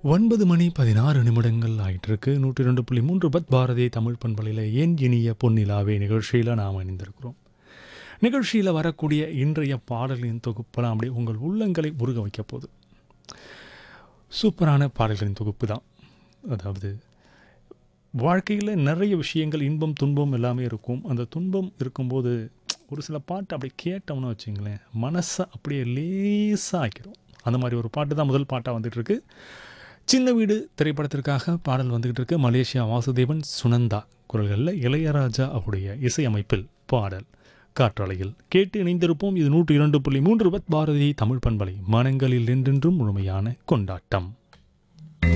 ஒன்பது மணி பதினாறு நிமிடங்கள் ஆயிட்டிருக்கு நூற்றி ரெண்டு புள்ளி மூன்று பத் பாரதி தமிழ் பண்பலையில் ஏன் இனிய பொன்னிலாவே நிகழ்ச்சியில் நாம் இணைந்திருக்கிறோம் நிகழ்ச்சியில் வரக்கூடிய இன்றைய பாடல்களின் தொகுப்பெல்லாம் அப்படியே உங்கள் உள்ளங்களை உருக வைக்க போகுது சூப்பரான பாடல்களின் தொகுப்பு தான் அதாவது வாழ்க்கையில் நிறைய விஷயங்கள் இன்பம் துன்பம் எல்லாமே இருக்கும் அந்த துன்பம் இருக்கும்போது ஒரு சில பாட்டு அப்படியே கேட்டோம்னு வச்சுங்களேன் மனசை அப்படியே லேசாக ஆக்கிடும் அந்த மாதிரி ஒரு பாட்டு தான் முதல் பாட்டாக வந்துட்டுருக்கு சின்ன வீடு திரைப்படத்திற்காக பாடல் வந்துக்கிட்டு இருக்கு மலேசியா வாசுதேவன் சுனந்தா குரல்களில் இளையராஜா அவருடைய இசையமைப்பில் பாடல் காற்றலையில் கேட்டு இணைந்திருப்போம் இது நூற்றி இரண்டு புள்ளி மூன்று பத் பாரதி தமிழ் பண்பலை மனங்களில் என்றென்றும் முழுமையான கொண்டாட்டம்